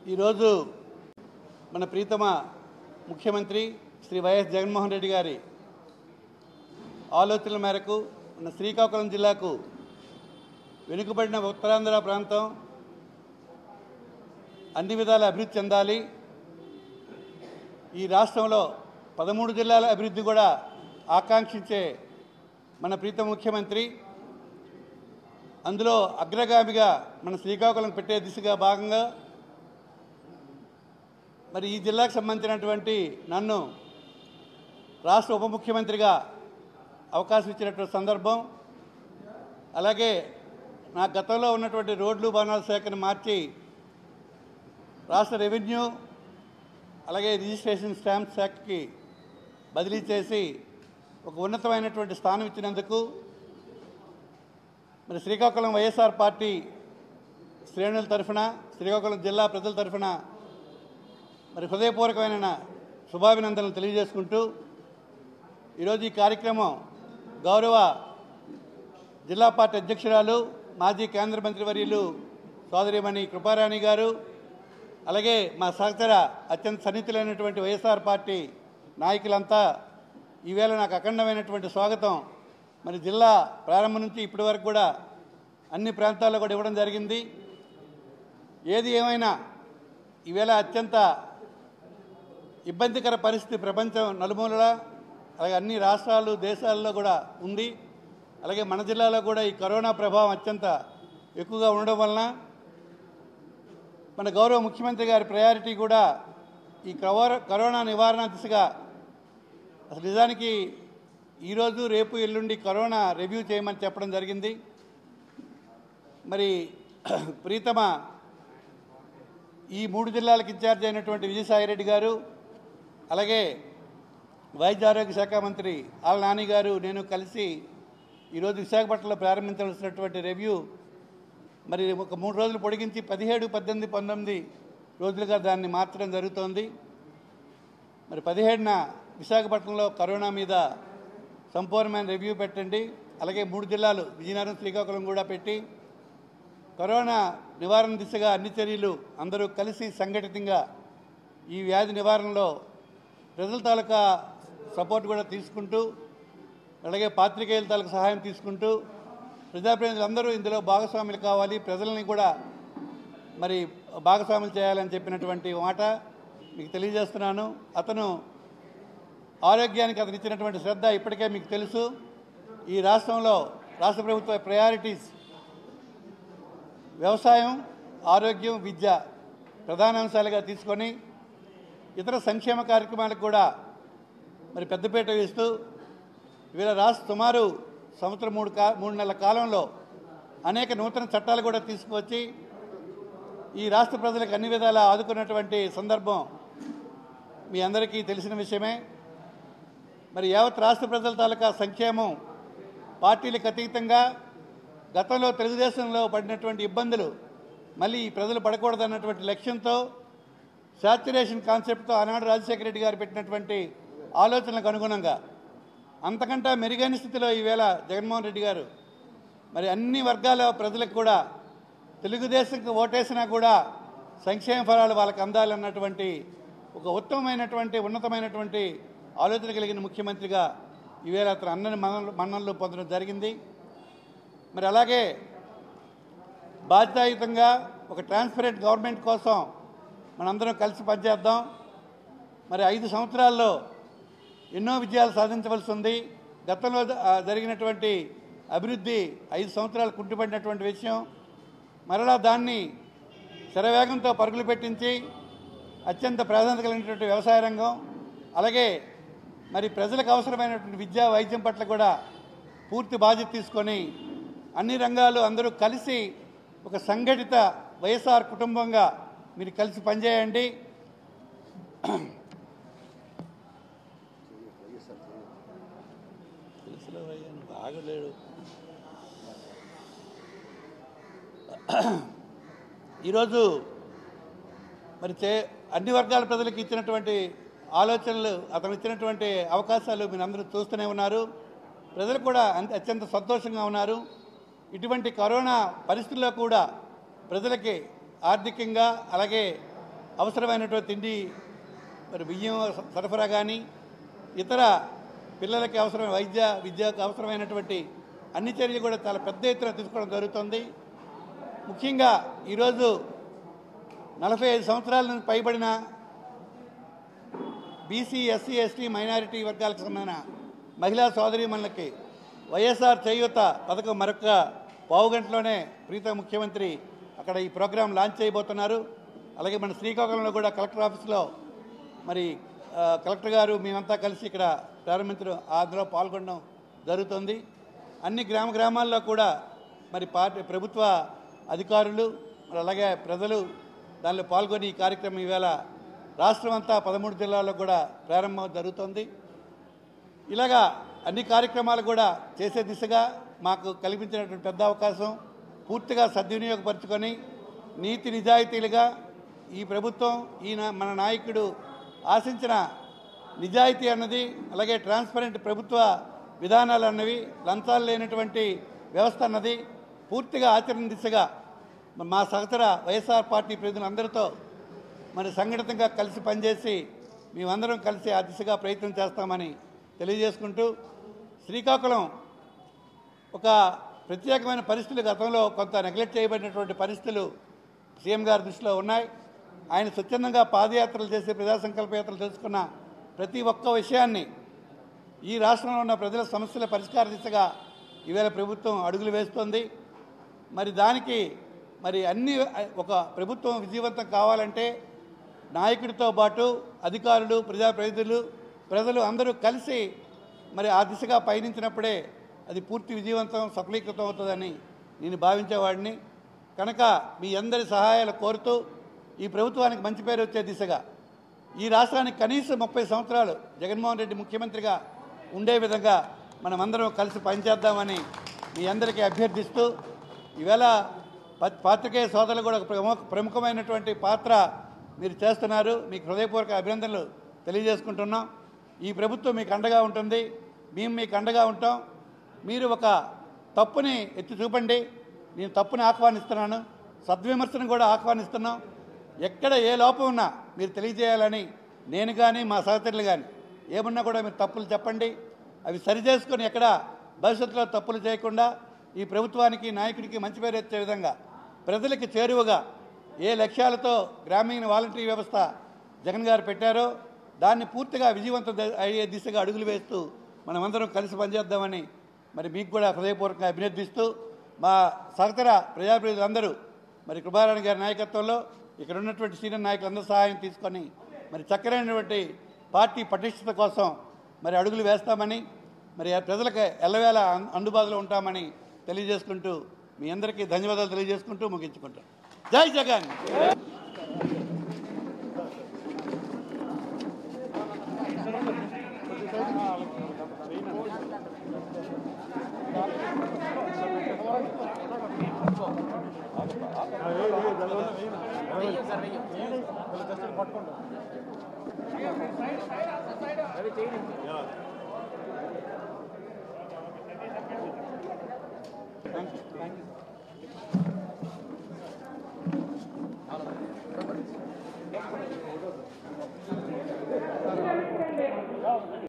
ఈరోజు మన ప్రీతమ ముఖ్యమంత్రి శ్రీ వైఎస్ జగన్మోహన్ రెడ్డి గారి ఆలోచనల మేరకు మన శ్రీకాకుళం జిల్లాకు వెనుకబడిన ఉత్తరాంధ్ర ప్రాంతం అన్ని విధాల అభివృద్ధి చెందాలి ఈ రాష్ట్రంలో పదమూడు జిల్లాల అభివృద్ధి కూడా ఆకాంక్షించే మన ప్రీతమ ముఖ్యమంత్రి అందులో అగ్రగామిగా మన శ్రీకాకుళం పెట్టే దిశగా భాగంగా మరి ఈ జిల్లాకు సంబంధించినటువంటి నన్ను రాష్ట్ర ఉప ముఖ్యమంత్రిగా అవకాశం ఇచ్చినటువంటి సందర్భం అలాగే నా గతంలో ఉన్నటువంటి రోడ్లు భవనాల శాఖను మార్చి రాష్ట్ర రెవెన్యూ అలాగే రిజిస్ట్రేషన్ స్టాంప్ శాఖకి బదిలీ చేసి ఒక ఉన్నతమైనటువంటి స్థానం ఇచ్చినందుకు మరి శ్రీకాకుళం వైఎస్ఆర్ పార్టీ శ్రేణుల తరఫున శ్రీకాకుళం జిల్లా ప్రజల తరఫున మరి హృదయపూర్వకమైన శుభాభినందనలు తెలియజేసుకుంటూ ఈరోజు ఈ కార్యక్రమం గౌరవ జిల్లా పార్టీ అధ్యక్షురాలు మాజీ కేంద్ర మంత్రి వర్యులు సోదరిమణి కృపారాణి గారు అలాగే మా సహచర అత్యంత సన్నిహితులైనటువంటి వైఎస్ఆర్ పార్టీ నాయకులంతా ఈవేళ నాకు అఖండమైనటువంటి స్వాగతం మరి జిల్లా ప్రారంభం నుంచి ఇప్పటి వరకు కూడా అన్ని ప్రాంతాల్లో కూడా ఇవ్వడం జరిగింది ఏది ఏమైనా ఈవేళ అత్యంత ఇబ్బందికర పరిస్థితి ప్రపంచం నలుమూలలా అలాగే అన్ని రాష్ట్రాలు దేశాల్లో కూడా ఉంది అలాగే మన జిల్లాలో కూడా ఈ కరోనా ప్రభావం అత్యంత ఎక్కువగా ఉండడం వలన మన గౌరవ ముఖ్యమంత్రి గారి ప్రయారిటీ కూడా ఈ కవర- కరోనా నివారణ దిశగా అసలు నిజానికి ఈరోజు రేపు ఎల్లుండి కరోనా రివ్యూ చేయమని చెప్పడం జరిగింది మరి ప్రీతమ ఈ మూడు జిల్లాలకు ఇన్ఛార్జ్ అయినటువంటి విజయసాయిరెడ్డి గారు అలాగే వైద్య ఆరోగ్య శాఖ మంత్రి ఆల్ నాని గారు నేను కలిసి ఈరోజు విశాఖపట్నంలో ప్రారంభించవలసినటువంటి రివ్యూ మరి ఒక మూడు రోజులు పొడిగించి పదిహేడు పద్దెనిమిది పంతొమ్మిది రోజులుగా దాన్ని మార్చడం జరుగుతోంది మరి పదిహేడున విశాఖపట్నంలో కరోనా మీద సంపూర్ణమైన రివ్యూ పెట్టండి అలాగే మూడు జిల్లాలు విజయనగరం శ్రీకాకుళం కూడా పెట్టి కరోనా నివారణ దిశగా అన్ని చర్యలు అందరూ కలిసి సంఘటితంగా ఈ వ్యాధి నివారణలో ప్రజల తాలూకా సపోర్ట్ కూడా తీసుకుంటూ అలాగే పాత్రికేయుల తాలూకా సహాయం తీసుకుంటూ ప్రజాప్రతినిధులు అందరూ ఇందులో భాగస్వాములు కావాలి ప్రజల్ని కూడా మరి భాగస్వాములు చేయాలని చెప్పినటువంటి మాట మీకు తెలియజేస్తున్నాను అతను ఆరోగ్యానికి అతను ఇచ్చినటువంటి శ్రద్ధ ఇప్పటికే మీకు తెలుసు ఈ రాష్ట్రంలో రాష్ట్ర ప్రభుత్వ ప్రయారిటీస్ వ్యవసాయం ఆరోగ్యం విద్య ప్రధాన అంశాలుగా తీసుకొని ఇతర సంక్షేమ కార్యక్రమాలకు కూడా మరి పెద్దపీట వేస్తూ వీళ్ళ రాష్ట్ర సుమారు సంవత్సరం మూడు కా మూడు నెలల కాలంలో అనేక నూతన చట్టాలు కూడా తీసుకువచ్చి ఈ రాష్ట్ర ప్రజలకు అన్ని విధాలా ఆదుకున్నటువంటి సందర్భం మీ అందరికీ తెలిసిన విషయమే మరి యావత్ రాష్ట్ర ప్రజల తాలూకా సంక్షేమం పార్టీలకు అతీతంగా గతంలో తెలుగుదేశంలో పడినటువంటి ఇబ్బందులు మళ్ళీ ఈ ప్రజలు పడకూడదన్నటువంటి లక్ష్యంతో శాచ్యురేషన్ కాన్సెప్ట్తో ఆనాడు రాజశేఖర రెడ్డి గారు పెట్టినటువంటి ఆలోచనలకు అనుగుణంగా అంతకంటే మెరుగైన స్థితిలో ఈవేళ జగన్మోహన్ రెడ్డి గారు మరి అన్ని వర్గాల ప్రజలకు కూడా తెలుగుదేశంకి ఓటేసినా కూడా సంక్షేమ ఫలాలు వాళ్ళకి అందాలన్నటువంటి ఒక ఉత్తమమైనటువంటి ఉన్నతమైనటువంటి ఆలోచన కలిగిన ముఖ్యమంత్రిగా ఈవేళ అతను అన్నని మన్నలు మన్ననలు పొందడం జరిగింది మరి అలాగే బాధ్యతాయుతంగా ఒక ట్రాన్స్పరెంట్ గవర్నమెంట్ కోసం మనందరం కలిసి పనిచేద్దాం మరి ఐదు సంవత్సరాల్లో ఎన్నో విజయాలు సాధించవలసి ఉంది గతంలో జ- ఆ, జరిగినటువంటి అభివృద్ధి ఐదు సంవత్సరాలు కుంటుపడినటువంటి విషయం మరలా దాన్ని శరవేగంతో పరుగులు పెట్టించి అత్యంత ప్రాధాన్యత కలిగినటువంటి వ్యవసాయ రంగం అలాగే మరి ప్రజలకు అవసరమైనటువంటి విద్యా వైద్యం పట్ల కూడా పూర్తి బాధ్యత తీసుకొని అన్ని రంగాలు అందరూ కలిసి ఒక సంఘటిత వైఎస్ఆర్ కుటుంబంగా మీరు కలిసి పనిచేయండి తెలుసులేవయ్యా, నువ్వు ఆగలేడు ఈరోజు మరి చే అన్ని వర్గాల ప్రజలకు ఇచ్చినటువంటి ఆలోచనలు అతను ఇచ్చినటువంటి అవకాశాలు మీరు అందరూ చూస్తూనే ఉన్నారు ప్రజలు కూడా అంత అత్యంత సంతోషంగా ఉన్నారు ఇటువంటి కరోనా పరిస్థితుల్లో కూడా ప్రజలకి ఆర్థికంగా అలాగే అవసరమైనటువంటి తిండి మరి బియ్యం సరఫరా కానీ ఇతర పిల్లలకి అవసరమైన వైద్య విద్యకు అవసరమైనటువంటి అన్ని చర్యలు కూడా చాలా పెద్ద ఎత్తున తీసుకోవడం జరుగుతుంది ముఖ్యంగా ఈరోజు నలభై ఐదు సంవత్సరాల నుంచి పైబడిన బీసీ ఎస్సీ ఎస్టీ మైనారిటీ వర్గాలకు సంబంధించిన మహిళా సోదరీమణులకి వైఎస్ఆర్ చేయూత పథకం మరొక పావు గంటలోనే ప్రీత ముఖ్యమంత్రి అక్కడ ఈ ప్రోగ్రాం లాంచ్ చేయబోతున్నారు అలాగే మన శ్రీకాకుళంలో కూడా కలెక్టర్ ఆఫీస్లో మరి ఆ, కలెక్టర్ గారు మేమంతా కలిసి ఇక్కడ ప్రారంభించడం అందులో పాల్గొనడం జరుగుతుంది అన్ని గ్రామ గ్రామాల్లో కూడా మరి పార్టీ ప్రభుత్వ అధికారులు మరి అలాగే ప్రజలు దానిలో పాల్గొని ఈ కార్యక్రమం ఈవేళ రాష్ట్రం అంతా పదమూడు జిల్లాల్లో కూడా ప్రారంభం జరుగుతుంది ఇలాగా అన్ని కార్యక్రమాలు కూడా చేసే దిశగా మాకు కల్పించినటువంటి పెద్ద అవకాశం పూర్తిగా సద్వినియోగపరుచుకొని నీతి నిజాయితీలుగా ఈ ప్రభుత్వం ఈ నా- మన నాయకుడు ఆశించిన నిజాయితీ అన్నది అలాగే ట్రాన్స్పరెంట్ ప్రభుత్వ విధానాలు అన్నవి లంచాలు లేనటువంటి వ్యవస్థ అన్నది పూర్తిగా ఆచరణ దిశగా మా సహచర వైఎస్ఆర్ పార్టీ ప్రజలందరితో మరి సంఘటితంగా కలిసి పనిచేసి మేమందరం కలిసి ఆ దిశగా ప్రయత్నం చేస్తామని తెలియజేసుకుంటూ శ్రీకాకుళం ఒక ప్రత్యేకమైన పరిస్థితులు గతంలో కొంత నెగ్లెక్ట్ చేయబడినటువంటి పరిస్థితులు సీఎం గారి దృష్టిలో ఉన్నాయి ఆయన స్వచ్ఛందంగా పాదయాత్రలు చేసి ప్రజా సంకల్ప యాత్రలు తెలుసుకున్న ప్రతి ఒక్క విషయాన్ని ఈ రాష్ట్రంలో ఉన్న ప్రజల సమస్యల పరిష్కార దిశగా ఈవేళ ప్రభుత్వం అడుగులు వేస్తోంది మరి దానికి మరి అన్ని ఒక ప్రభుత్వం విజయవంతం కావాలంటే నాయకుడితో పాటు అధికారులు ప్రజాప్రతినిధులు ప్రజలు అందరూ కలిసి మరి ఆ దిశగా పయనించినప్పుడే అది పూర్తి విజయవంతం సఫలీకృతం అవుతుందని నేను భావించేవాడిని కనుక మీ అందరి సహాయాలు కోరుతూ ఈ ప్రభుత్వానికి మంచి పేరు వచ్చే దిశగా ఈ రాష్ట్రానికి కనీసం ముప్పై సంవత్సరాలు జగన్మోహన్ రెడ్డి ముఖ్యమంత్రిగా ఉండే విధంగా మనమందరం కలిసి పనిచేద్దామని మీ అందరికీ అభ్యర్థిస్తూ ఈవేళ ప- పాత్రికేయ సోదరులు కూడా ఒక ప్రముఖ ప్రముఖమైనటువంటి పాత్ర మీరు చేస్తున్నారు మీకు హృదయపూర్వక అభినందనలు తెలియజేసుకుంటున్నాం ఈ ప్రభుత్వం మీకు అండగా ఉంటుంది మేము మీకు అండగా ఉంటాం మీరు ఒక తప్పుని ఎత్తి చూపండి నేను తప్పుని ఆహ్వానిస్తున్నాను సద్విమర్శను కూడా ఆహ్వానిస్తున్నాం ఎక్కడ ఏ లోపం ఉన్నా మీరు తెలియజేయాలని నేను కానీ మా సహచరులు కానీ ఏమున్నా కూడా మీరు తప్పులు చెప్పండి అవి సరిచేసుకొని ఎక్కడ భవిష్యత్తులో తప్పులు చేయకుండా ఈ ప్రభుత్వానికి నాయకుడికి మంచి పేరు వచ్చే విధంగా ప్రజలకి చేరువగా ఏ లక్ష్యాలతో గ్రామీణ వాలంటరీ వ్యవస్థ జగన్ గారు పెట్టారో దాన్ని పూర్తిగా విజయవంతం ద- అయ్యే దిశగా అడుగులు వేస్తూ మనమందరం కలిసి పనిచేద్దామని మరి మీకు కూడా హృదయపూర్వకంగా అభినందిస్తూ మా సహచర ప్రజాప్రతినిధులందరూ మరి కృపారాణి గారి నాయకత్వంలో ఇక్కడ ఉన్నటువంటి సీనియర్ నాయకులందరూ సహాయం తీసుకొని మరి చక్కరైనటువంటి పార్టీ పటిష్టత కోసం మరి అడుగులు వేస్తామని మరి ఆ ప్రజలకు ఎల్లవేళ అన్- అందుబాటులో ఉంటామని తెలియజేసుకుంటూ మీ అందరికీ ధన్యవాదాలు తెలియజేసుకుంటూ ముగించుకుంటాం జై జగన్ అవి చేయండి